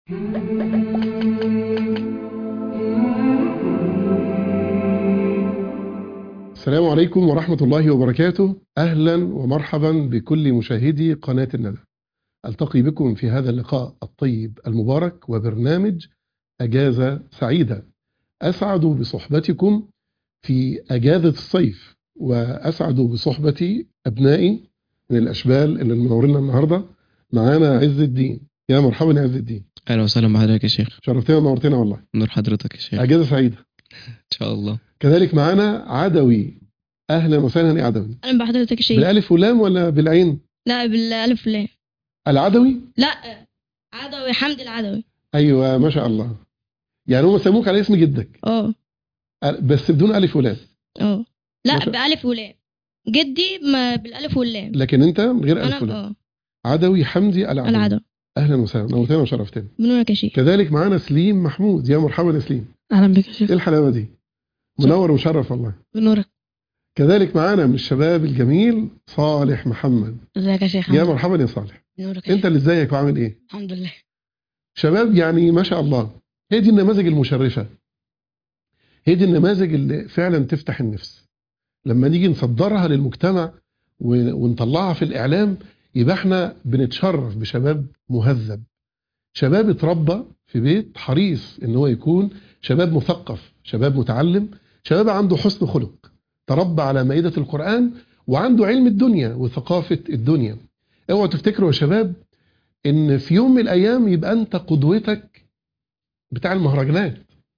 السلام عليكم ورحمة الله وبركاته أهلا ومرحبا بكل مشاهدي قناة الندى ألتقي بكم في هذا اللقاء الطيب المبارك وبرنامج أجازة سعيدة أسعد بصحبتكم في أجازة الصيف وأسعد بصحبة أبنائي من الأشبال اللي منورنا النهاردة معانا عز الدين يا مرحبا يا عز الدين اهلا وسهلا بحضرتك يا شيخ شرفتنا ونورتنا والله نور حضرتك يا شيخ أجازة سعيدة ان شاء الله كذلك معانا عدوي أهلا وسهلا يا عدوي اهلا بحضرتك يا شيخ بالألف واللام ولا بالعين لا بالالف واللام العدوي لا عدوي حمد العدوي أيوة ما شاء الله يعني هم سموك على اسم جدك اه بس بدون ألف ولام اه لا ما شاء- بالف ولام جدي ما بالالف واللام لكن أنت من غير انا ألف ولام اه عدوي حمدي العدوي العدوي أهلا وسهلا نورتنا وشرفتنا بنورك يا شيخ كذلك معانا سليم محمود يا مرحبا يا سليم اهلا بك يا شيخ ايه الحلاوه دي منور ومشرف والله بنورك كذلك معانا من الشباب الجميل صالح محمد ازيك يا شيخ يا مرحبا يا صالح بنورك يا انت شيخ اللي ازيك وعامل ايه الحمد لله شباب يعني ما شاء الله هي دي النماذج المشرفه هي دي النماذج اللي فعلا تفتح النفس لما نيجي نصدرها للمجتمع و- ونطلعها في الاعلام يبقى احنا بنتشرف بشباب مهذب شباب اتربى في بيت حريص ان هو يكون شباب مثقف شباب متعلم شباب عنده حسن خلق تربى على مائدة القرآن وعنده علم الدنيا وثقافة الدنيا اوعوا تفتكروا يا شباب ان في يوم من الايام يبقى انت قدوتك بتاع المهرجانات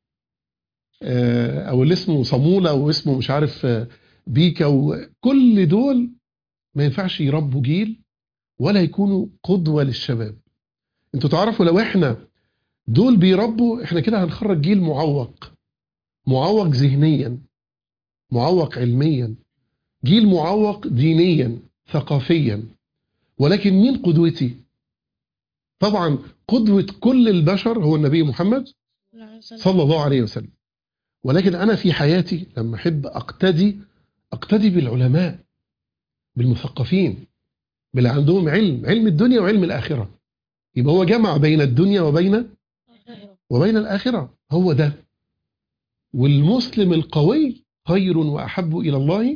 آه، او اللي اسمه صمولة او اسمه مش عارف آه، بيكا وكل دول ما ينفعش يربوا جيل ولا يكونوا قدوة للشباب انتوا تعرفوا لو احنا دول بيربوا احنا كده هنخرج جيل معوق معوق ذهنيا معوق علميا جيل معوق دينيا ثقافيا ولكن مين قدوتي طبعا قدوة كل البشر هو النبي محمد صلى الله عليه وسلم ولكن أنا في حياتي لما أحب أقتدي أقتدي بالعلماء بالمثقفين باللي عندهم علم علم الدنيا وعلم الآخرة يبقى هو جمع بين الدنيا وبين وبين الآخرة هو ده والمسلم القوي خير وأحب إلى الله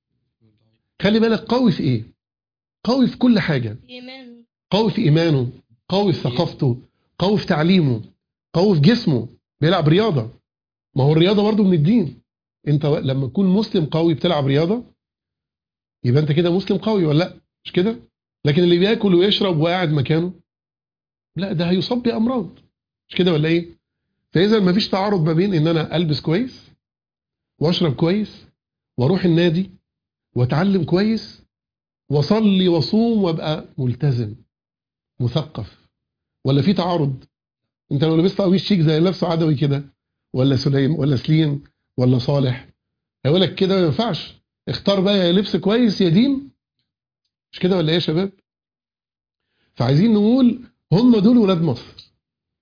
خلي بالك قوي في إيه قوي في كل حاجة ايمان قوي في إيمانه قوي في ثقافته قوي في تعليمه قوي في جسمه بيلعب رياضة ما هو الرياضة برضو من الدين انت لما تكون مسلم قوي بتلعب رياضة يبقى انت كده مسلم قوي ولا لا مش كده لكن اللي بياكل ويشرب وقاعد مكانه لا ده هيصاب بأمراض مش كده ولا ايه فإذا ما فيش تعارض ما بين ان انا البس كويس واشرب كويس واروح النادي واتعلم كويس واصلي واصوم وابقى ملتزم مثقف ولا في تعارض انت لو لبست قميص شيك زي اللي لابسه عدوي كده ولا سليم ولا سليم ولا صالح هيقول لك كده ما ينفعش اختار بقى يا لبس كويس يا دين مش كده ولا ايه يا شباب فعايزين نقول هم دول ولاد مصر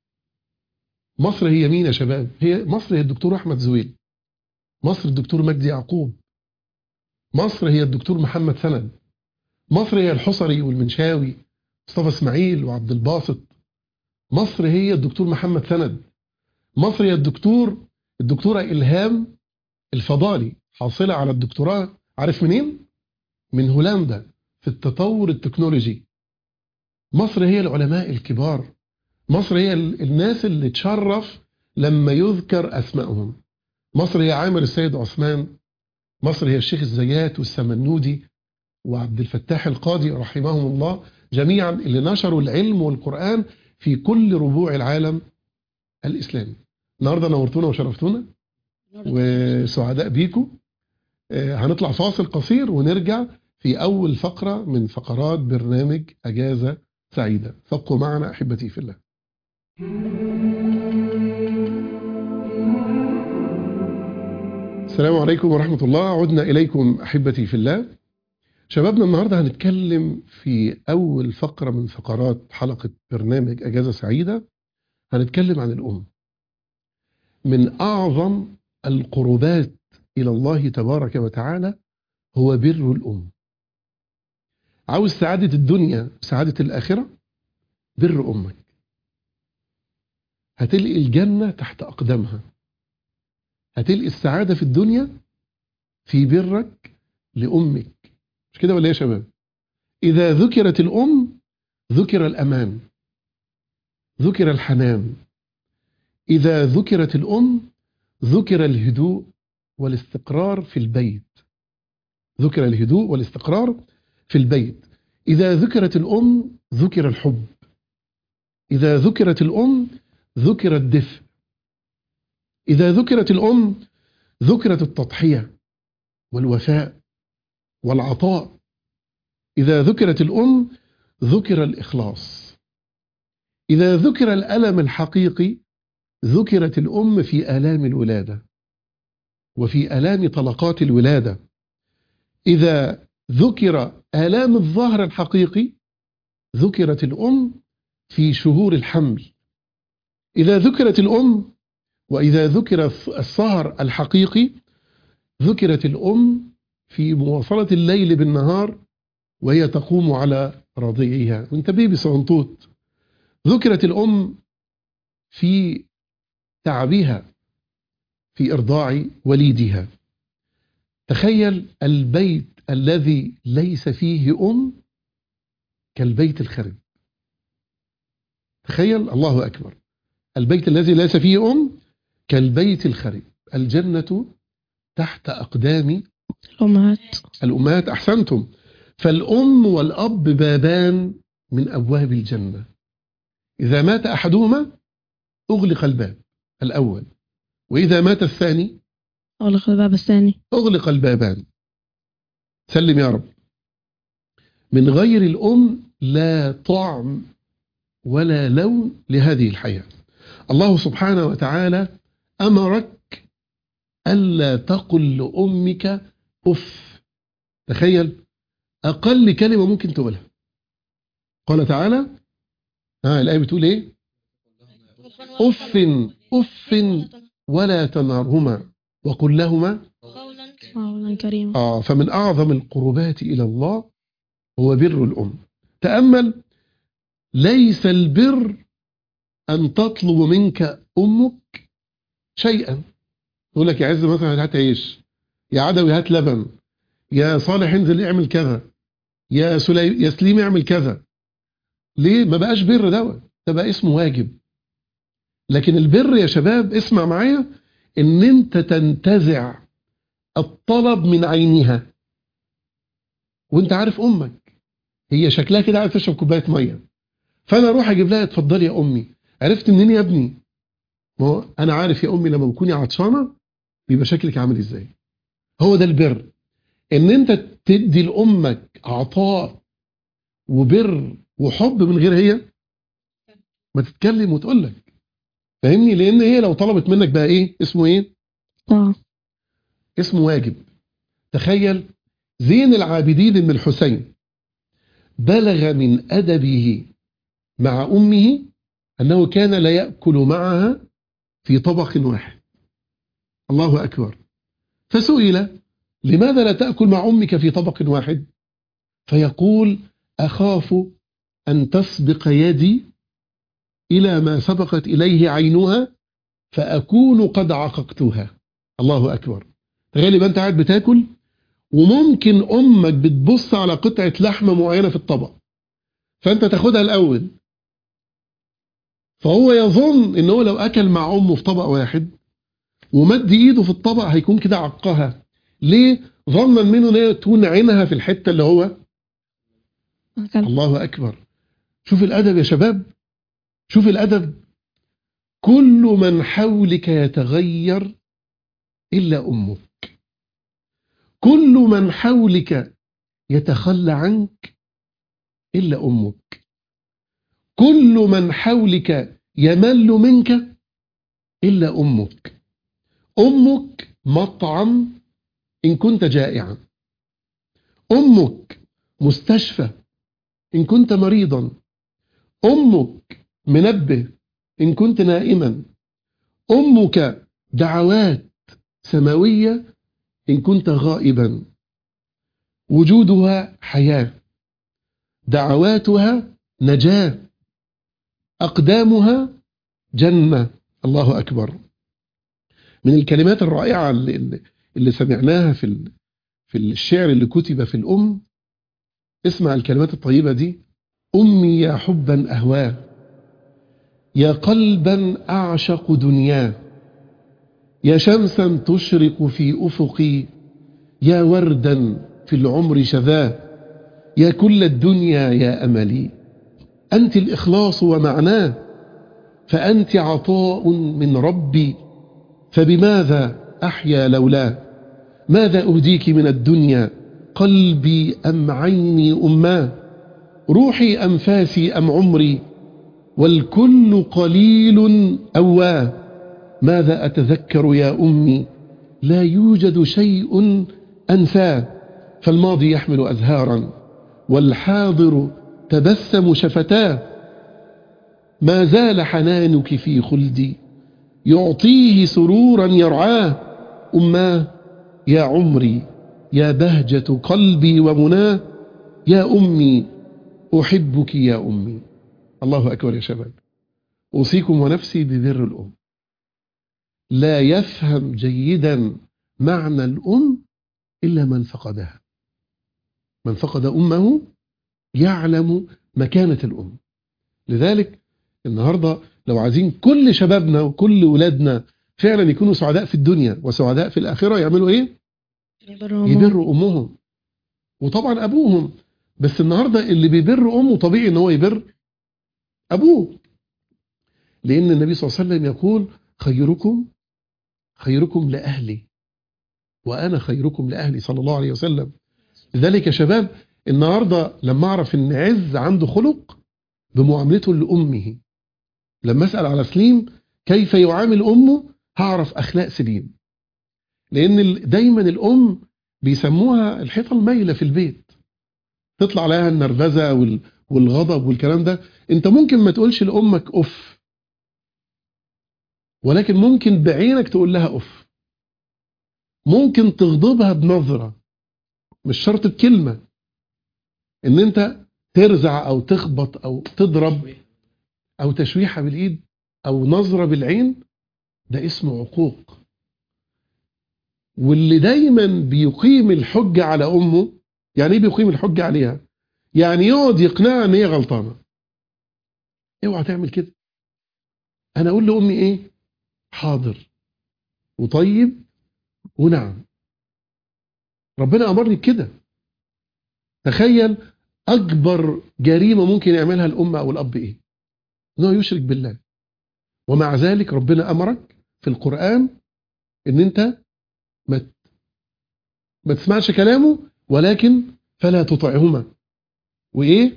مصر هي مين يا شباب هي مصر هي الدكتور احمد زويل مصر الدكتور مجدي يعقوب مصر هي الدكتور محمد سند مصر هي الحصري والمنشاوي مصطفى اسماعيل وعبد الباسط مصر هي الدكتور محمد سند مصر هي الدكتور الدكتورة إلهام الفضالي حاصلة على الدكتوراه عارف منين؟ من هولندا في التطور التكنولوجي مصر هي العلماء الكبار مصر هي ال- الناس اللي تشرف لما يذكر أسمائهم مصر هي عامر السيد عثمان مصر هي الشيخ الزيات والسمنودي وعبد الفتاح القاضي رحمهم الله جميعا اللي نشروا العلم والقرآن في كل ربوع العالم الإسلامي النهاردة نورتونا وشرفتونا وسعداء بيكم آه، هنطلع فاصل قصير ونرجع في أول فقرة من فقرات برنامج أجازة سعيدة فابقوا معنا أحبتي في الله السلام عليكم ورحمة الله عدنا إليكم أحبتي في الله شبابنا النهاردة هنتكلم في أول فقرة من فقرات حلقة برنامج أجازة سعيدة هنتكلم عن الأم من أعظم القربات إلى الله تبارك وتعالى هو بر الأم عاوز سعادة الدنيا سعادة الآخرة بر أمك هتلقي الجنة تحت أقدامها هتلقي السعادة في الدنيا في برك لأمك مش كده ولا إيه يا شباب إذا ذكرت الأم ذكر الأمان ذكر الحنان إذا ذكرت الأم ذكر الهدوء والاستقرار في البيت ذكر الهدوء والاستقرار في البيت إذا ذكرت الأم ذكر الحب إذا ذكرت الأم ذكر الدفء إذا ذكرت الأم ذكرت التضحية والوفاء والعطاء إذا ذكرت الأم ذكر الإخلاص إذا ذكر الألم الحقيقي ذكرت الأم في آلام الولادة وفي آلام طلقات الولادة إذا ذكر آلام الظهر الحقيقي ذكرت الأم في شهور الحمل إذا ذكرت الأم وإذا ذكر السهر الحقيقي ذكرت الأم في مواصلة الليل بالنهار وهي تقوم على رضيعها وانت بيبي صغنطوط ذكرت الأم في تعبها في إرضاع وليدها تخيل البيت الذي ليس فيه أم كالبيت الخرب تخيل الله أكبر البيت الذي ليس فيه أم كالبيت الخرب الجنة تحت أقدام الأمهات الأمهات أحسنتم فالأم والأب بابان من أبواب الجنة إذا مات أحدهما أغلق الباب الأول وإذا مات الثاني أغلق الباب الثاني أغلق البابان سلم يا رب من غير الأم لا طعم ولا لون لهذه الحياة الله سبحانه وتعالى أمرك ألا تقل لأمك أف تخيل أقل كلمة ممكن تقولها قال تعالى ها الآية بتقول إيه أف أف ولا تنهرهما وقل لهما قولا قولا كريما آه فمن أعظم القربات إلى الله هو بر الأم تأمل ليس البر أن تطلب منك أمك شيئا يقول لك يا عز مثلا هات عيش يا عدوي هات لبن يا صالح انزل اعمل كذا يا سليم يا سليم اعمل كذا ليه ما بقاش بر دوت ده بقى اسمه واجب لكن البر يا شباب اسمع معايا ان انت تنتزع الطلب من عينها وانت عارف امك هي شكلها كده عايز تشرب كوبايه ميه فانا اروح اجيب لها اتفضلي يا امي عرفت منين يا ابني ما هو انا عارف يا امي لما بكوني عطشانه بيبقى شكلك عامل ازاي هو ده البر ان انت تدي لامك عطاء وبر وحب من غير هي ما تتكلم وتقول لك فاهمني لان هي لو طلبت منك بقى ايه اسمه ايه اه اسمه واجب تخيل زين العابدين بن الحسين بلغ من أدبه مع أمه أنه كان لا يأكل معها في طبق واحد الله أكبر فسئل لماذا لا تأكل مع أمك في طبق واحد فيقول أخاف أن تسبق يدي إلى ما سبقت إليه عينها فأكون قد عققتها الله أكبر تخيل يبقى أنت قاعد بتاكل وممكن أمك بتبص على قطعة لحمة معينة في الطبق فأنت تاخدها الأول فهو يظن إن هو لو أكل مع أمه في طبق واحد ومد إيده في الطبق هيكون كده عقها ليه؟ ظنا منه إن هي تكون عينها في الحتة اللي هو أكل. الله أكبر شوف الأدب يا شباب شوف الأدب كل من حولك يتغير إلا أمك كل من حولك يتخلى عنك إلا أمك كل من حولك يمل منك إلا أمك أمك مطعم إن كنت جائعا أمك مستشفى إن كنت مريضا أمك منبه إن كنت نائما أمك دعوات سماوية إن كنت غائبا وجودها حياة دعواتها نجاة أقدامها جنة الله أكبر من الكلمات الرائعة اللي, اللي سمعناها في ال- في الشعر اللي كتب في الأم اسمع الكلمات الطيبة دي أمي يا حبا أهواه يا قلبا أعشق دنياه يا شمسا تشرق في أفقي يا وردا في العمر شذاه يا كل الدنيا يا أملي أنت الإخلاص ومعناه فأنت عطاء من ربي فبماذا أحيا لولاه ماذا أهديك من الدنيا قلبي أم عيني أماه روحي أنفاسي أم عمري والكل قليل أواه ماذا أتذكر يا أمي لا يوجد شيء أنساه فالماضي يحمل أزهارا والحاضر تبسم شفتاه ما زال حنانك في خلدي يعطيه سرورا يرعاه أماه يا عمري يا بهجة قلبي ومناه يا أمي أحبك يا أمي الله أكبر يا شباب أوصيكم ونفسي ببر الأم لا يفهم جيدا معنى الأم إلا من فقدها من فقد أمه يعلم مكانة الأم لذلك النهاردة لو عايزين كل شبابنا وكل ولادنا فعلا يكونوا سعداء في الدنيا وسعداء في الآخرة يعملوا إيه؟ يبروا يبروا أمهم وطبعا أبوهم بس النهاردة اللي بيبر أمه طبيعي إن هو يبر أبوه لأن النبي صلى الله عليه وسلم يقول خيركم خيركم لأهلي وأنا خيركم لأهلي صلى الله عليه وسلم لذلك يا شباب النهاردة لما أعرف إن عز عنده خلق بمعاملته لأمه لما أسأل على سليم كيف يعامل أمه هعرف أخلاق سليم لأن ال- دايما الأم بيسموها الحيطة المايلة في البيت تطلع عليها النرفزة وال- والغضب والكلام ده انت ممكن ما تقولش لأمك أف ولكن ممكن بعينك تقول لها أف ممكن تغضبها بنظرة مش شرط بكلمة ان انت ترزع او تخبط او تضرب او تشويحة بالايد او نظرة بالعين ده اسمه عقوق واللي دايما بيقيم الحجة على امه يعني ايه بيقيم الحجة عليها يعني يقعد يقنعها ان هي غلطانة اوعى تعمل كده انا اقول لامي ايه حاضر وطيب ونعم ربنا امرني بكده تخيل اكبر جريمه ممكن يعملها الام او الاب ايه انه يشرك بالله ومع ذلك ربنا امرك في القران ان انت ما ت- ما تسمعش كلامه ولكن فلا تطعهما وايه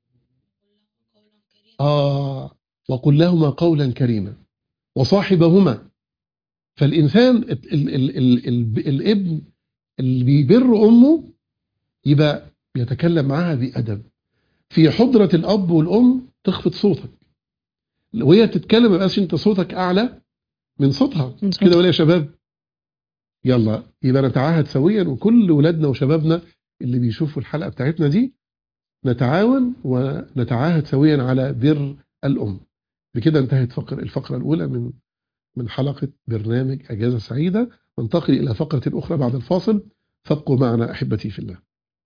اه وقل لهما قولا كريما وصاحبهما فالانسان ال ال ال ال ال الابن اللي بيبر امه يبقى يتكلم معاها بأدب في حضرة الأب والأم تخفض صوتك وهي تتكلم ما يبقاش انت صوتك أعلى من صوتها من صوتها. كده ولا يا شباب يلا يبقى نتعاهد سويا وكل ولادنا وشبابنا اللي بيشوفوا الحلقة بتاعتنا دي نتعاون ونتعاهد سويا على بر الأم بكده انتهت فقر الفقرة الأولى من من حلقة برنامج أجازة سعيدة ننتقل إلى فقرة أخرى بعد الفاصل فابقوا معنا أحبتي في الله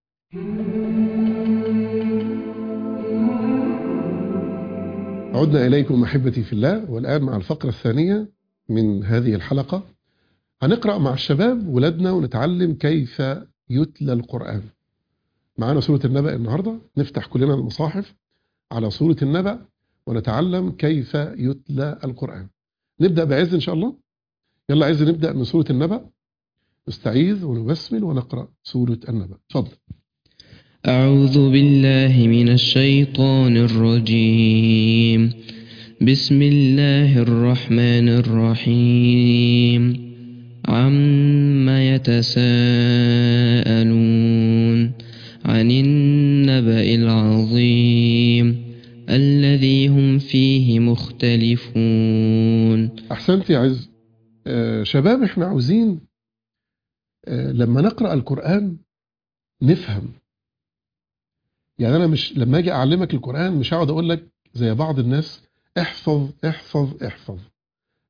عدنا إليكم أحبتي في الله والآن مع الفقرة الثانية من هذه الحلقة هنقرأ مع الشباب ولادنا ونتعلم كيف يتلى القرآن معنا سورة النبأ النهاردة نفتح كلنا المصاحف على سورة النبأ ونتعلم كيف يتلى القرآن نبدأ بعز إن شاء الله يلا عز نبدأ من سورة النبأ نستعيذ ونبسمل ونقرأ سورة النبأ تفضل أعوذ بالله من الشيطان الرجيم بسم الله الرحمن الرحيم عما يتساءلون عن النبأ العظيم الذي هم فيه مختلفون أحسنت يا عز آه شباب احنا عاوزين آه لما نقرأ القرآن نفهم يعني أنا مش لما أجي أعلمك القرآن مش هقعد أقول لك زي بعض الناس احفظ احفظ احفظ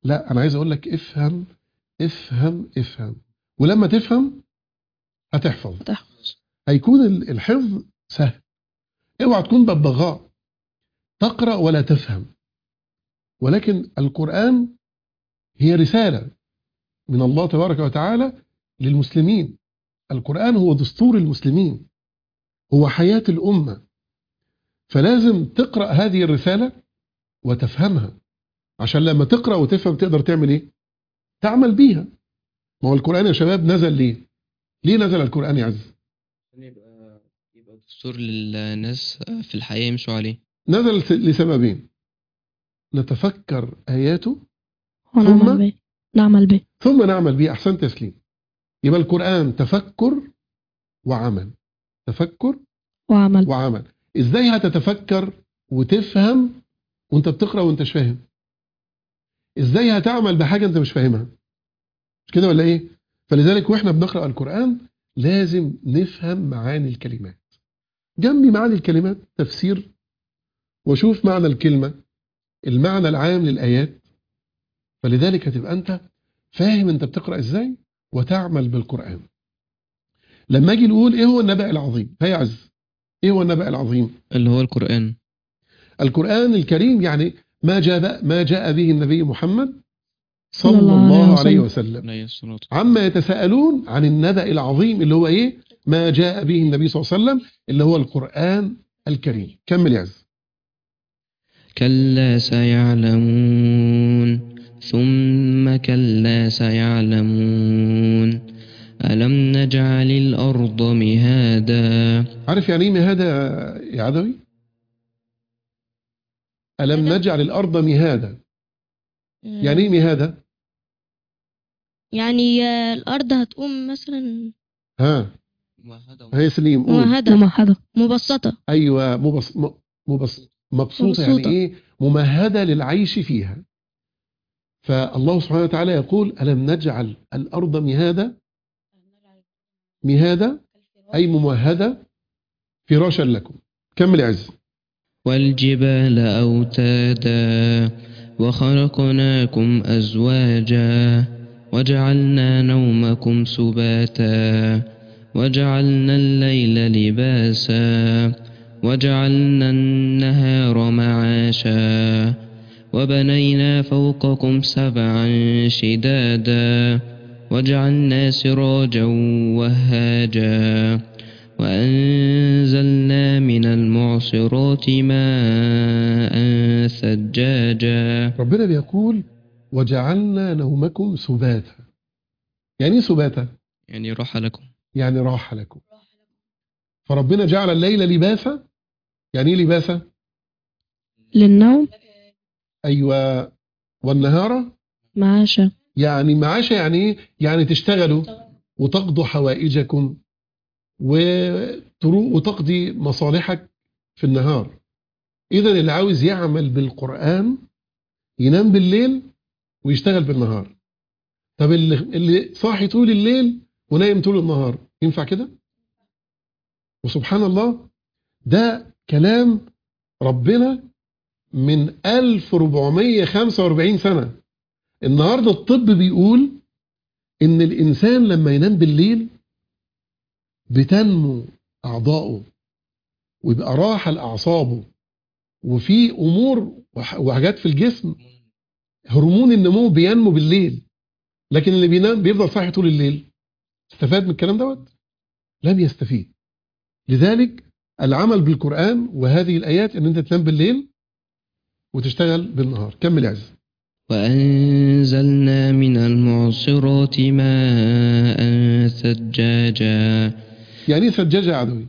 لا انا عايز اقول لك افهم افهم افهم ولما تفهم هتحفظ تحفظ هيكون ال- الحفظ سهل اوعى تكون ببغاء تقرا ولا تفهم ولكن القران هي رساله من الله تبارك وتعالى للمسلمين القران هو دستور المسلمين هو حياه الامه فلازم تقرا هذه الرساله وتفهمها عشان لما تقرا وتفهم تقدر تعمل ايه تعمل بيها ما هو القران يا شباب نزل ليه ليه نزل القران يا عز عشان يبقى يبقى دستور للناس في الحياة يمشوا عليه نزل س- لسببين نتفكر آياته ونعمل ثم؟ به نعمل به ثم نعمل به أحسن تسليم يبقى القرآن تفكر وعمل تفكر وعمل وعمل إزاي هتتفكر وتفهم وانت بتقرأ وانت مش فاهم إزاي هتعمل بحاجة انت مش فاهمها مش كده ولا إيه فلذلك وإحنا بنقرأ القرآن لازم نفهم معاني الكلمات جنبي معاني الكلمات تفسير وشوف معنى الكلمة المعنى العام للآيات فلذلك هتبقى أنت فاهم أنت بتقرأ إزاي وتعمل بالقرآن لما أجي نقول إيه هو النبأ العظيم هيا عز إيه هو النبأ العظيم اللي هو القرآن القرآن الكريم يعني ما جاء ما جاء به النبي محمد صلى صلى الله الله عليه عليه وسلم. وسلم عليه الصلاة عما يتساءلون عن النبأ العظيم اللي هو إيه ما جاء به النبي صلى الله عليه وسلم اللي هو القرآن الكريم كمل يا عز كلا سيعلمون ثم كلا سيعلمون ألم نجعل الأرض مهادا عارف يعني ايه مهادا يا عدوي ألم مهادا؟ نجعل الأرض مهادا يعني ايه مهادا يعني آه، الأرض هتقوم مثلا ها هي سليم قول ممهدة ممهدة مبسطة أيوة مبص م- مبص مبسوطة يعني مبسوطة. إيه ممهدة للعيش فيها فالله سبحانه وتعالى يقول ألم نجعل الأرض مهادا مهادا أي ممهدة فراشا لكم كمل يا عز والجبال أوتادا وخلقناكم أزواجا وجعلنا نومكم سباتا وجعلنا الليل لباسا وجعلنا النهار معاشا وبنينا فوقكم سبعا شدادا وجعلنا سراجا وهاجا وأنزلنا من المعصرات ماء ثجاجا ربنا بيقول وجعلنا نومكم سباتا يعني ايه سباتا يعني راحة لكم يعني راحة لكم فربنا جعل الليل لباسا يعني ايه لباسا للنوم ايوه والنهار معاشة يعني معاشة يعني ايه يعني تشتغلوا وتقضوا حوائجكم وتروق وتقضي مصالحك في النهار اذا اللي عاوز يعمل بالقرآن ينام بالليل ويشتغل بالنهار طب اللي, اللي صاحي طول الليل ونايم طول النهار ينفع كده وسبحان الله ده كلام ربنا من 1445 سنة النهاردة الطب بيقول ان الانسان لما ينام بالليل بتنمو اعضاؤه ويبقى راحة لاعصابه وفي امور وح- وحاجات في الجسم هرمون النمو بينمو بالليل لكن اللي بينام بيفضل صاحي طول الليل استفاد من الكلام دوت لم يستفيد لذلك العمل بالقرآن وهذه الآيات ان انت تنام بالليل وتشتغل بالنهار كمل يا عز وأنزلنا من المعصرات ماء ثجاجا يعني ايه سجاجة يا عدوي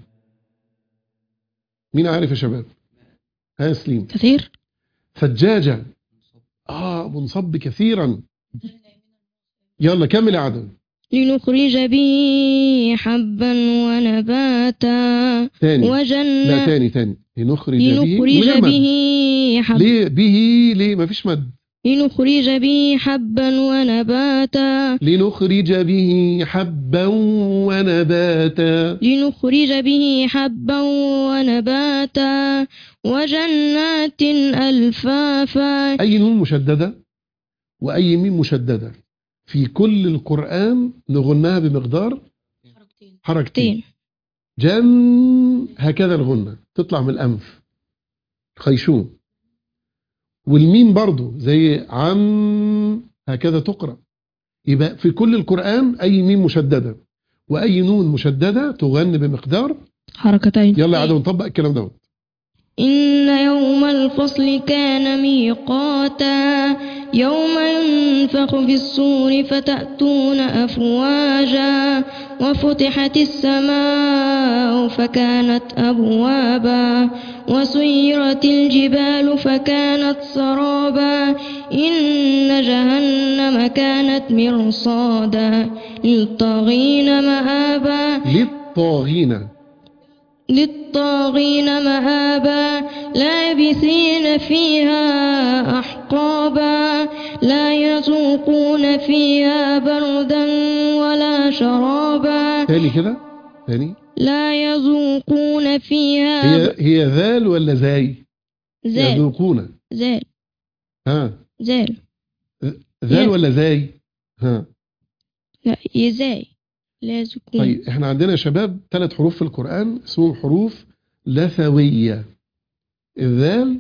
مين عارف يا شباب ها يا سليم كثير سجاجة اه منصب كثيرا يلا كمل يا عدوي لنخرج به حبا ونباتا تاني لا وجنة تاني تاني لنخرج به من لنخرج غير مد. به حبا ليه به ليه مفيش مد لنخرج به حبا ونباتا لنخرج به حبا ونباتا لنخرج به حبا ونباتا وجنات ألفافا أي نون مشددة وأي ميم مشددة في كل القرآن نغنها بمقدار حركتين تين جن هكذا الغنة تطلع من الأنف خيشوم والميم برضو زي عم هكذا تقرأ يبقى في كل القرآن أي ميم مشددة وأي نون مشددة تغن بمقدار حركتين يلا يا عدو نطبق الكلام دوت إن يوم الفصل كان ميقاتا يوم ينفخ في الصور فتأتون أفواجا وفتحت السماء فكانت أبوابا وسيرت الجبال فكانت سرابا إن جهنم كانت مرصادا للطاغين مآبا للطاغين للطاغين مآبا لابثين فيها أحقابا لا يذوقون فيها بردا ولا شرابا تاني كده تاني لا يذوقون فيها هي هي ذال ولا زاي زال يذوقون زال ها زال ذال يا- ولا زاي ها لا يزاي لا يذوقون طيب احنا عندنا يا شباب ثلاث حروف في القرآن اسمهم حروف لثوية الذال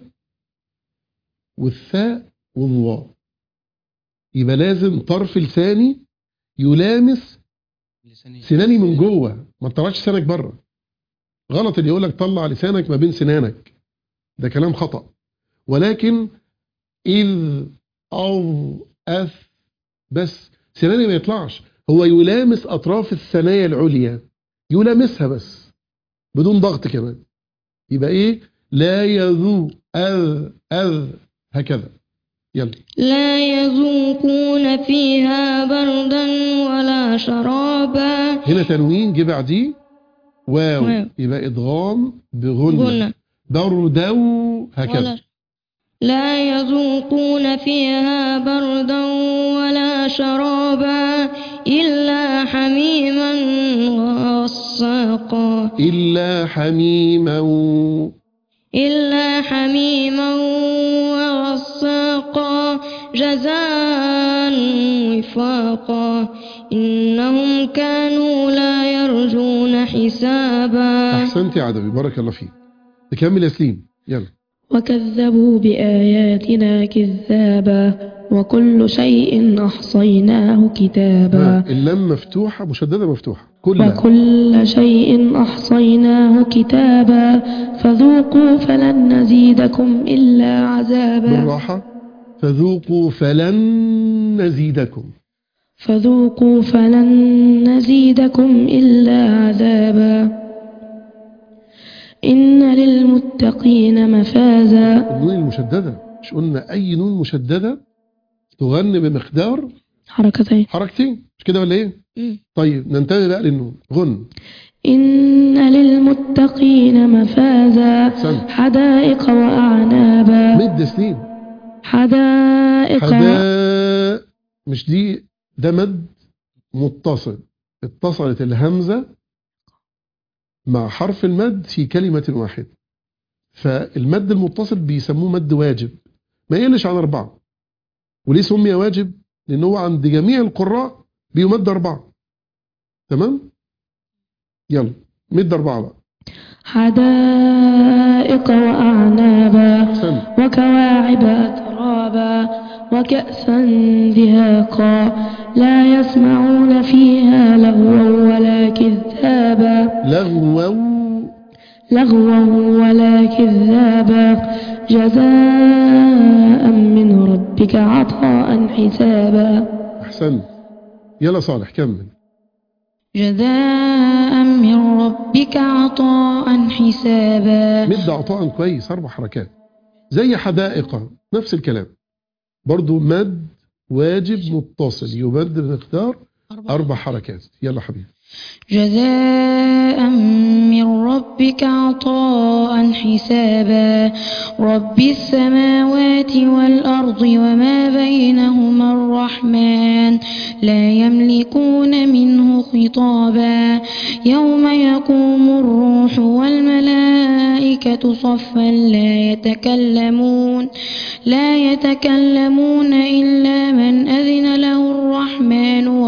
والثاء والواو يبقى لازم طرف لساني يلامس لساني سناني من جوه ما تطلعش لسانك بره غلط اللي يقول لك طلع لسانك ما بين سنانك ده كلام خطأ ولكن إذ أو أث بس سناني ما يطلعش هو يلامس أطراف الثنايا العليا يلامسها بس بدون ضغط كمان يبقى إيه لا يذو أذ أذ هكذا يلا لا يذوقون فيها بردا ولا شرابا هنا تنوين جه بعديه واو واو. يبقى إدغام بغنة غنى بردو هكذا ولا لا يذوقون فيها بردا ولا شرابا إلا حميما وغساقا إلا حميما إلا حميما وغساقا جزاء وفاقا إنهم كانوا لا يرجون حسابا أحسنت يا عدوي بارك الله فيك تكمل يا سليم يلا وكذبوا بآياتنا كذابا وكل شيء أحصيناه كتابا ها اللام مفتوحة مشددة مفتوحة كلها وكل شيء أحصيناه كتابا فذوقوا فلن نزيدكم إلا عذابا بالراحة فذوقوا فلن نزيدكم فذوقوا فلن نزيدكم إلا عذابا إن للمتقين مفازا النون المشددة مش قلنا أي نون مشددة تغني بمقدار حركتين حركتين مش كده ولا إيه؟ مم. طيب ننتبه بقى للنون غن إن للمتقين مفازا سنة حدائق وأعنابا مد سنين حدائق حدا مش دي ده مد متصل اتصلت الهمزة مع حرف المد في كلمة واحدة فالمد المتصل بيسموه مد واجب ما يقلش عن أربعة وليه سمي واجب؟ لأن هو عند جميع القراء بيمد أربعة تمام؟ يلا مد أربعة بقى حدائق وأعنابا سنة وكواعب أترابا وكأسا دهاقا لا يسمعون فيها لغوا ولا كذابا لغوا لغوا ولا كذابا جزاء من ربك عطاء حسابا أحسنت يلا صالح كمل جزاء من ربك عطاء حسابا مد عطاء كويس أربع حركات زي حدائق نفس الكلام برضو مد واجب متصل يمد بمقدار أربع حركات يلا حبيبي جزاء من ربك عطاء حسابا رب السماوات والأرض وما بينهما الرحمن لا يملكون منه خطابا يوم يقوم الروح والملائكة صفا لا يتكلمون لا يتكلمون إلا من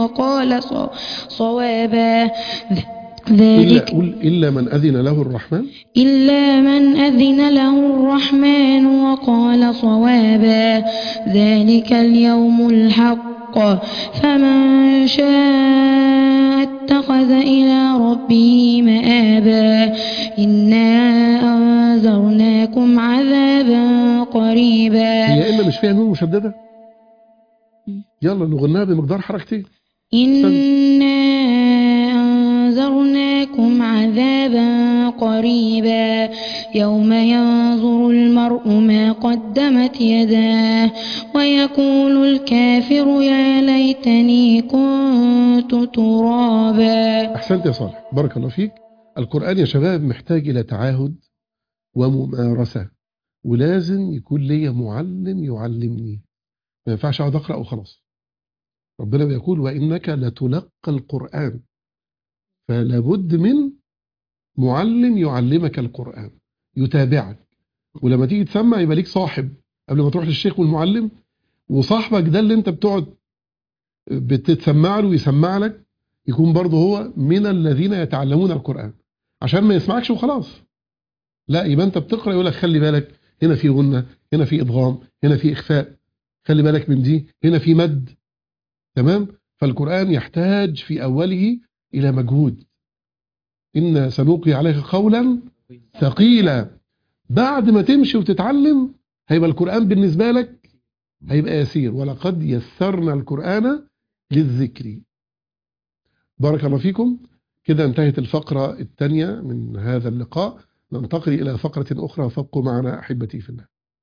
وقال ص- صوابا إلا, ذلك قل إلا من أذن له الرحمن إلا من أذن له الرحمن وقال صوابا ذلك اليوم الحق فمن شاء اتخذ إلى ربه مآبا إنا أنذرناكم عذابا قريبا هي إلا مش فيها نون مشددة مم. يلا نغناها بمقدار حركتين إنا أنذرناكم عذابا قريبا يوم ينظر المرء ما قدمت يداه ويقول الكافر يا ليتني كنت ترابا أحسنت يا صالح بارك الله فيك القرآن يا شباب محتاج إلى تعاهد وممارسة ولازم يكون ليا معلم يعلمني ما ينفعش أقعد أقرأ وخلاص ربنا بيقول وإنك لتلقى القرآن فلا بد من معلم يعلمك القرآن يتابعك ولما تيجي تسمع يبقى ليك صاحب قبل ما تروح للشيخ والمعلم وصاحبك ده اللي انت بتقعد بتتسمع له ويسمع لك يكون برضه هو من الذين يتعلمون القرآن عشان ما يسمعكش وخلاص لا يبقى انت بتقرأ يقول لك خلي بالك هنا في غنة هنا في إدغام هنا في إخفاء خلي بالك من دي هنا في مد تمام فالقرآن يحتاج في أوله إلى مجهود إن سنلقي عليك قولا ثقيلا بعد ما تمشي وتتعلم هيبقى القرآن بالنسبة لك هيبقى يسير ولقد يسرنا القرآن للذكر بارك الله فيكم كده انتهت الفقرة الثانية من هذا اللقاء ننتقل إلى فقرة أخرى فابقوا معنا أحبتي في الله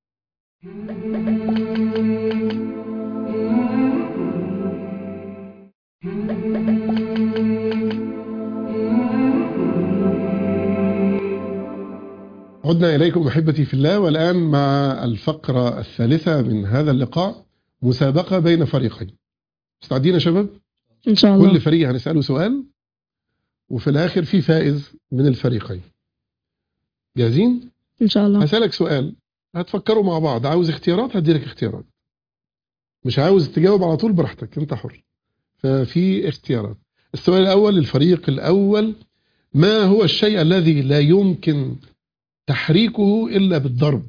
عدنا إليكم أحبتي في الله والآن مع الفقرة الثالثة من هذا اللقاء مسابقة بين فريقين مستعدين يا شباب؟ إن شاء الله كل فريق هنسأله سؤال وفي الآخر في فائز من الفريقين جاهزين؟ إن شاء الله هسألك سؤال هتفكروا مع بعض عاوز اختيارات هديلك اختيارات مش عاوز تجاوب على طول براحتك انت حر ففي اختيارات السؤال الأول للفريق الأول ما هو الشيء الذي لا يمكن تحريكه إلا بالضرب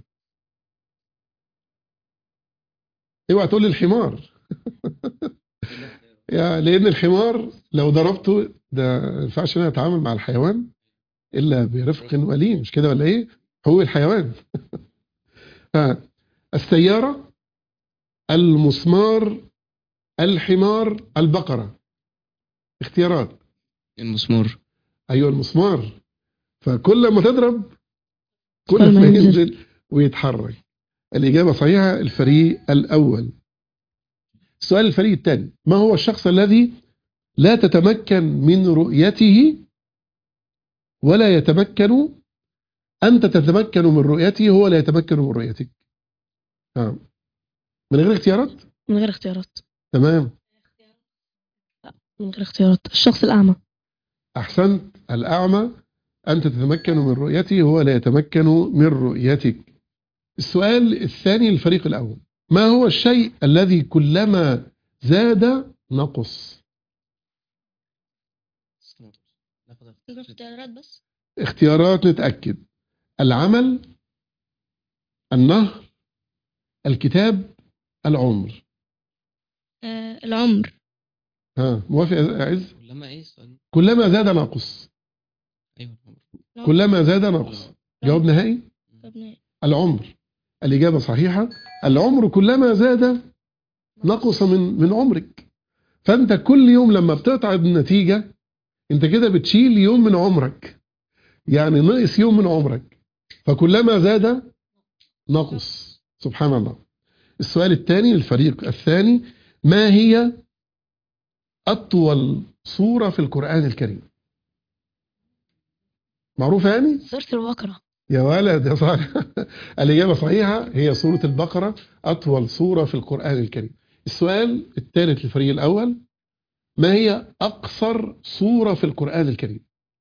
اوعى تقول لي الحمار يا لأن الحمار لو ضربته ده ما ينفعش انا اتعامل مع الحيوان إلا برفق ولين مش كده ولا إيه؟ هو الحيوان ها، السيارة المسمار الحمار البقرة اختيارات المسمار أيوة المسمار فكل ما تضرب كل كل ما ما ينزل. ينزل ويتحرك الإجابة صحيحة الفريق الأول السؤال الفريق الثاني ما هو الشخص الذي لا تتمكن من رؤيته ولا يتمكن أنت تتمكن من رؤيته هو لا يتمكن من رؤيتك آه. من غير اختيارات من غير اختيارات تمام من غير اختيارات الشخص الأعمى أحسنت الأعمى أنت تتمكن من رؤيته هو لا يتمكن من رؤيتك السؤال الثاني للفريق الأول ما هو الشيء الذي كلما زاد نقص اختيارات بس اختيارات نتأكد العمل النهر الكتاب العمر آه العمر ها موافق يا عز كلما ايه السؤال كلما زاد نقص ايوه العمر كلما زاد نقص جواب نهائي العمر الإجابة صحيحة العمر كلما زاد نقص من من عمرك فأنت كل يوم لما بتقطع النتيجة أنت كده بتشيل يوم من عمرك يعني نقص يوم من عمرك فكلما زاد نقص سبحان الله السؤال الثاني للفريق الثاني ما هي أطول سورة في القرآن الكريم معروفة يعني؟ سورة البقرة يا ولد يا صالح الإجابة صحيحة هي سورة البقرة أطول سورة في القرآن الكريم السؤال الثالث للفريق الأول ما هي أقصر سورة في القرآن الكريم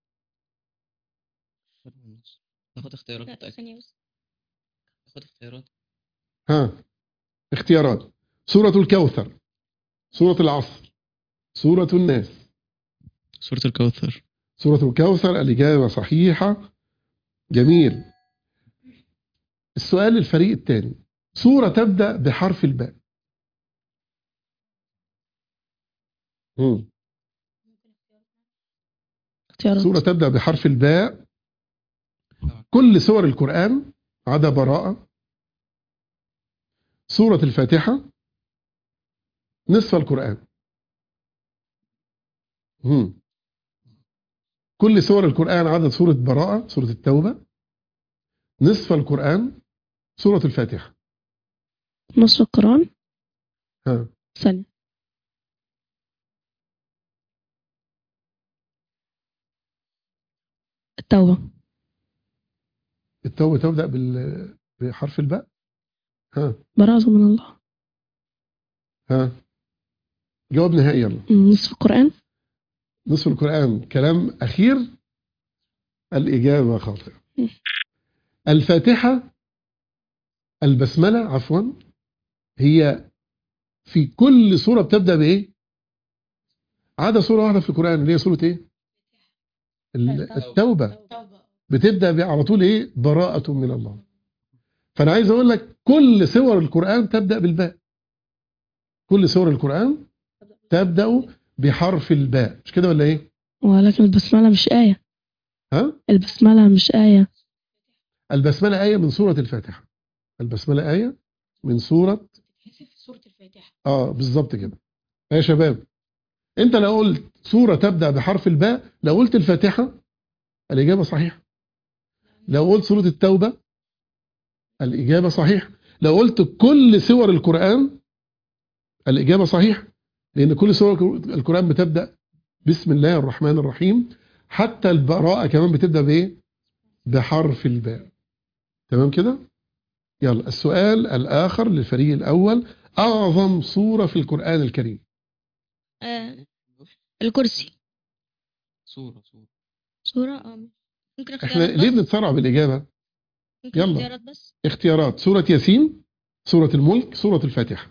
ناخد اختيارات متأكد ثانية بس ناخد اختيارات ها اختيارات سورة الكوثر سورة العصر سورة الناس سورة الكوثر سورة الكوثر الإجابة صحيحة جميل السؤال للفريق الثاني سورة تبدأ بحرف الباء مم. اختيارات سورة تبدأ بحرف الباء كل سور القرآن عدا براءة سورة الفاتحة نصف القرآن مم. كل سور القرآن عدا سورة براءة سورة التوبة نصف القرآن سورة الفاتحة نصف القرآن ها ثانية التوبة التوبة تبدأ بال... بحرف الباء ها براءة من الله ها جواب نهائي يلا مم، نصف القرآن نصف القرآن كلام أخير الإجابة خاطئة الفاتحة البسملة عفوا هي في كل سورة بتبدأ بإيه؟ عدا سورة واحدة في القرآن اللي هي سورة إيه؟ ال- التوبة بتبدأ ب- على طول إيه؟ براءة من الله فأنا عايز أقول لك كل سور القرآن تبدأ بالباء كل سور القرآن تبدأ بحرف الباء مش كده ولا إيه؟ ولكن البسملة مش آية ها؟ البسملة مش آية البسملة آية من سورة الفاتحة البسملة آية من سورة سورة الفاتحة اه بالظبط كده يا شباب انت لو قلت سورة تبدأ بحرف الباء لو قلت الفاتحة الإجابة صحيحة لو قلت سورة التوبة الإجابة صحيحة لو قلت كل سور القرآن الإجابة صحيحة لأن كل سور القرآن بتبدأ بسم الله الرحمن الرحيم حتى البراءة كمان بتبدأ بإيه بحرف الباء تمام كده يلا السؤال الآخر للفريق الأول أعظم سورة في القرآن الكريم آه الكرسي سورة سورة سورة اه ممكن احنا اختيارات ليه بس بنتسرع بالإجابة ممكن يلا. اختيارات بس اختيارات سورة ياسين سورة الملك سورة الفاتحة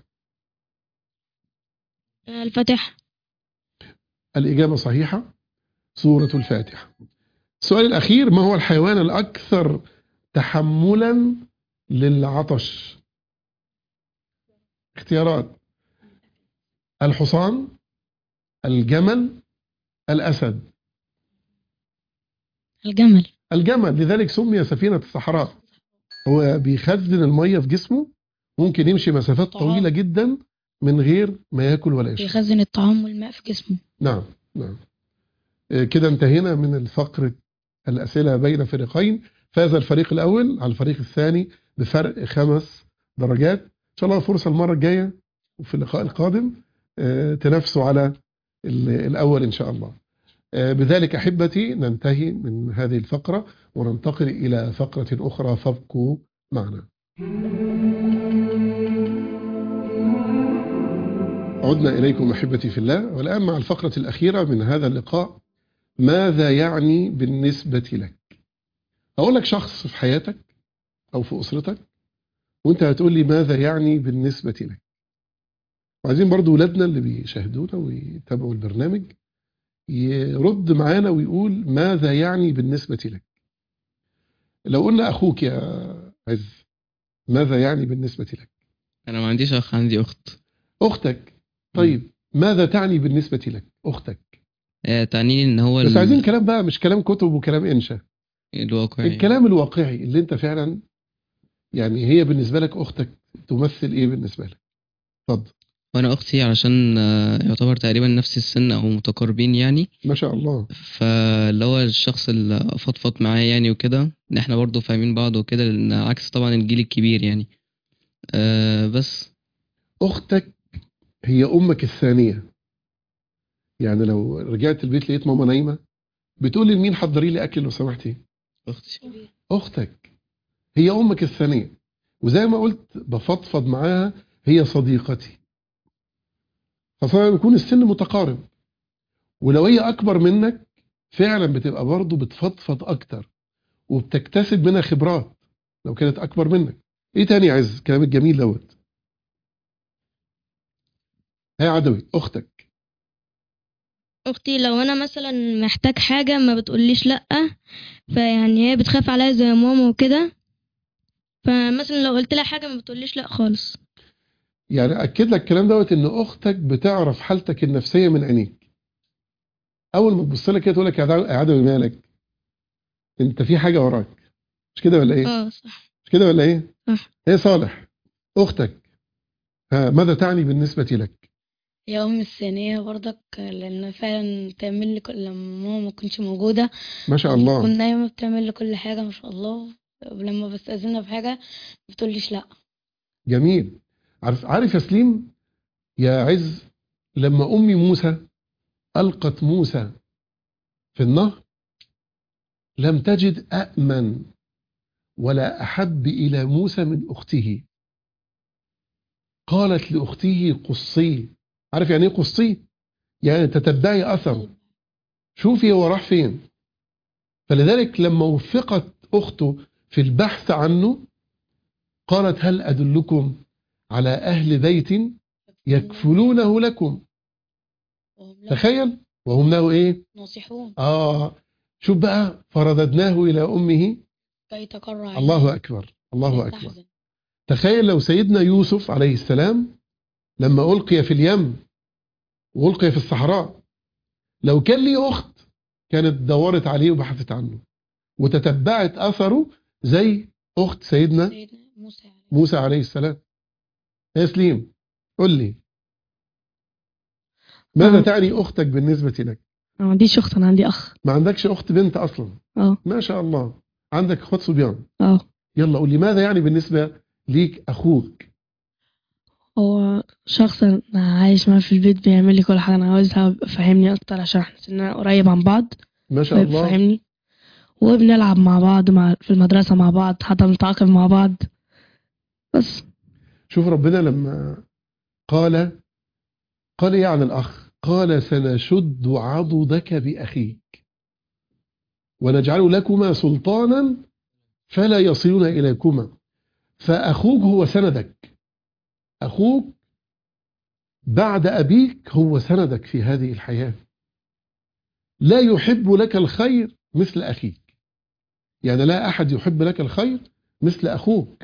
آه الفاتحة الإجابة صحيحة سورة الفاتحة السؤال الأخير ما هو الحيوان الأكثر تحملا للعطش اختيارات الحصان الجمل الأسد الجمل الجمل لذلك سمي سفينة الصحراء هو بيخزن المية في جسمه ممكن يمشي مسافات طعام. طويلة جدا من غير ما ياكل ولا يشرب بيخزن الطعام والماء في جسمه نعم نعم آه، كده انتهينا من الفقرة الأسئلة بين فريقين فاز الفريق الأول على الفريق الثاني بفرق خمس درجات إن شاء الله فرصة المرة الجاية وفي اللقاء القادم آه، تنافسوا على ال- الأول إن شاء الله آه، بذلك أحبتي ننتهي من هذه الفقرة وننتقل إلى فقرة أخرى فابقوا معنا عدنا إليكم أحبتي في الله والآن مع الفقرة الأخيرة من هذا اللقاء ماذا يعني بالنسبة لك أقول لك شخص في حياتك أو في أسرتك وأنت هتقول لي ماذا يعني بالنسبة لك وعايزين برضو ولادنا اللي بيشاهدونا ويتابعوا البرنامج يرد معانا ويقول ماذا يعني بالنسبة لك لو قلنا أخوك يا عز ماذا يعني بالنسبة لك أنا ما عنديش أخ عندي أخت أختك طيب ماذا تعني بالنسبة لك أختك آه، تعنيني إن هو بس ال- عايزين كلام بقى مش كلام كتب وكلام إنشاء الواقعي الكلام الواقعي اللي انت فعلا يعني هي بالنسبة لك أختك تمثل إيه بالنسبة لك اتفضل وأنا أختي علشان آه، يعتبر تقريبا نفس السن أو متقاربين يعني ما شاء الله فاللي هو الشخص اللي أفضفض معاه يعني وكده إن إحنا برضه فاهمين بعض وكده لأن عكس طبعا الجيل الكبير يعني أه بس أختك هي أمك الثانية يعني لو رجعت البيت لقيت ماما نايمة بتقول لي مين حضري لي أكل لو سمحتي أختي أختك هي أمك الثانية وزي ما قلت بفضفض معاها هي صديقتي خاصة لما يكون السن متقارب ولو هي أكبر منك فعلا بتبقى برضه بتفضفض أكتر وبتكتسب منها خبرات لو كانت أكبر منك إيه تاني يا عز كلام الجميل دوت هي عدوي أختك اختي لو انا مثلا محتاج حاجه ما بتقوليش لا فيعني هي بتخاف عليا زي ماما وكده فمثلا لو قلت لها حاجه ما بتقوليش لا خالص يعني اكد لك الكلام دوت ان اختك بتعرف حالتك النفسيه من عينيك اول ما تبص لك كده تقول لك يا عدو- يا عدوي مالك انت في حاجه وراك مش كده ولا ايه اه صح مش كده ولا ايه صح. ايه صالح اختك ها ماذا تعني بالنسبه لك هي أمي الثانية برضك لأن فعلا بتعمل لي كل لما ماما ما تكونش موجودة ما شاء الله بتكون دايما بتعمل لي كل حاجة ما شاء الله ولما بستأذنها في حاجة بتقوليش لأ جميل عارف عارف يا سليم يا عز لما امي موسى القت موسى في النهر لم تجد امن ولا احب الى موسى من اخته قالت لاخته قصيه عارف يعني ايه قصيه يعني تتبعي اثره شوفي هو راح فين فلذلك لما وفقت اخته في البحث عنه قالت هل ادلكم على اهل بيت يكفلونه لكم وهم لا تخيل وهم له ايه ناصحون اه شوف بقى فرددناه الى امه كي تقر عينها الله اكبر الله ولا اكبر تحزن. تخيل لو سيدنا يوسف عليه السلام لما ألقي في اليم وألقي في الصحراء لو كان لي أخت كانت دورت عليه وبحثت عنه وتتبعت أثره زي أخت سيدنا سيدنا موسى عليه موسى عليه السلام يا سليم قل لي ماذا آه. تعني أختك بالنسبة لك ما عنديش اخت انا عندي اخ ما عندكش أخت بنت أصلا اه ما شاء الله عندك أخوات صبيان اه يلا قول لي ماذا يعني بالنسبة ليك أخوك هو شخص انا عايش معاه في البيت بيعمل لي كل حاجه انا عاوزها بيبقى فاهمني اكتر عشان احنا سننا قريب عن بعض ما شاء بيبقى الله فاهمني وبنلعب مع بعض مع في المدرسه مع بعض حتى بنتعاقب مع بعض بس شوف ربنا لما قال قال ايه عن الاخ قال سنشد عضدك باخيك ونجعل لكما سلطانا فلا يصلون اليكما فاخوك هو سندك اخوك بعد ابيك هو سندك في هذه الحياه لا يحب لك الخير مثل اخيك يعني لا احد يحب لك الخير مثل اخوك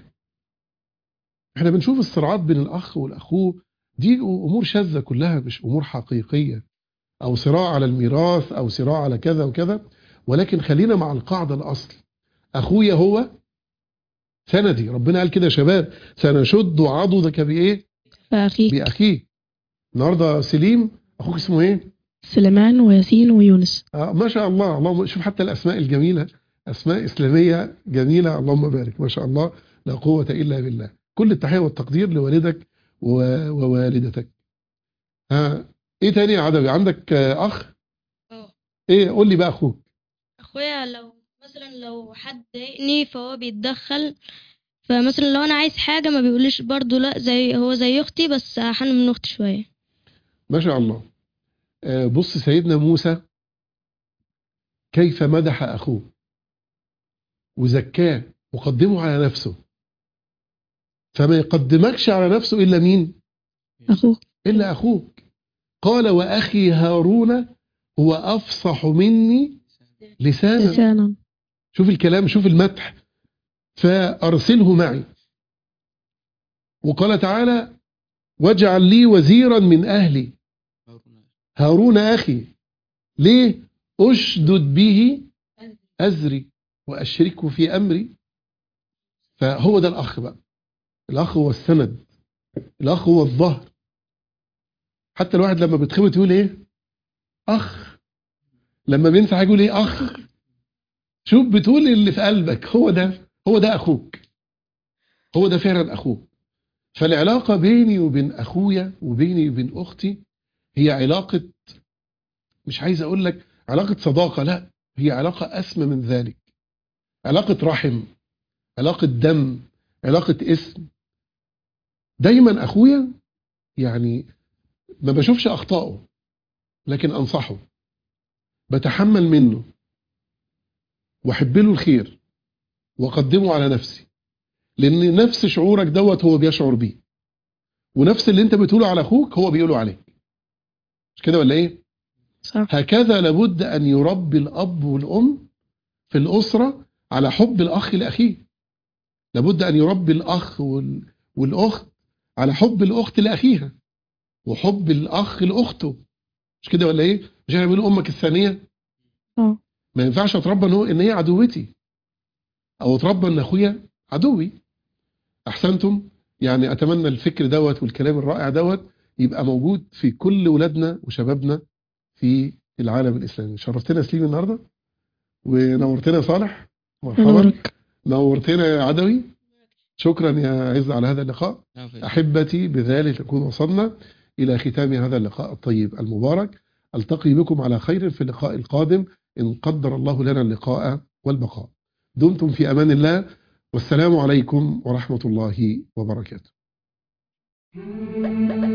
احنا بنشوف الصراعات بين الاخ والاخوه دي امور شاذه كلها مش امور حقيقيه او صراع على الميراث او صراع على كذا وكذا ولكن خلينا مع القاعده الاصل اخويا هو سندي ربنا قال كده يا شباب سنشد عضدك بايه فاخيك باخيك النهارده سليم اخوك اسمه ايه سليمان وياسين ويونس آه ما شاء الله اللهم شوف حتى الاسماء الجميله اسماء اسلاميه جميله اللهم بارك ما شاء الله لا قوه الا بالله كل التحيه والتقدير لوالدك و- ووالدتك ها ايه تاني يا عدوي عندك آه، اخ اه ايه قول لي بقى اخوك اخويا لو مثلا لو حد ضايقني فهو بيتدخل فمثلا لو انا عايز حاجه ما بيقوليش برضو لا زي هو زي اختي بس احن من اختي شويه ما شاء الله آه، بص سيدنا موسى كيف مدح اخوه وزكاه وقدمه على نفسه فما يقدمكش على نفسه الا مين اخوك إلا أخوك قال وأخي هارون هو أفصح مني لسانا لسانا شوف الكلام شوف المدح فأرسله معي وقال تعالى واجعل لي وزيرا من أهلي هارون أخي ليه أشدد به أزري وأشركه في أمري فهو ده الأخ بقى الأخ هو السند الأخ هو الظهر حتى الواحد لما بيتخبط يقول إيه أخ لما بينسى حاجة يقول إيه أخ شوف بتقول اللي في قلبك هو ده هو ده أخوك هو ده فعلا أخوك فالعلاقة بيني وبين أخويا وبيني وبين أختي هي علاقة مش عايز أقول لك علاقة صداقة لا هي علاقة أسمى من ذلك علاقة رحم علاقة دم علاقة اسم دايما أخويا يعني ما بشوفش أخطائه لكن أنصحه بتحمل منه واحب له الخير واقدمه على نفسي لان نفس شعورك دوت هو بيشعر بيه ونفس اللي انت بتقوله على اخوك هو بيقوله عليك مش كده ولا ايه صح هكذا لابد أن يربي الأب والأم في الأسرة على حب الأخ لأخيه لابد أن يربي الأخ وال- والأخت على حب الأخت لأخيها وحب الأخ لأخته مش كده ولا إيه؟ مش احنا بنقول أمك الثانية اه ما ينفعش أتربى إن هو- إن هي عدوتي أو أتربى إن أخويا عدوي أحسنتم يعني أتمنى الفكر دوت والكلام الرائع دوت يبقى موجود في كل ولادنا وشبابنا في العالم الإسلامي شرفتنا يا سليم النهاردة ونورتنا يا صالح مرحبا نورك نورتنا يا عدوي شكرا يا عز على هذا اللقاء أحبتي بذلك نكون وصلنا إلى ختام هذا اللقاء الطيب المبارك ألتقي بكم على خير في اللقاء القادم إن قدر الله لنا اللقاء والبقاء دمتم في أمان الله والسلام عليكم ورحمة الله وبركاته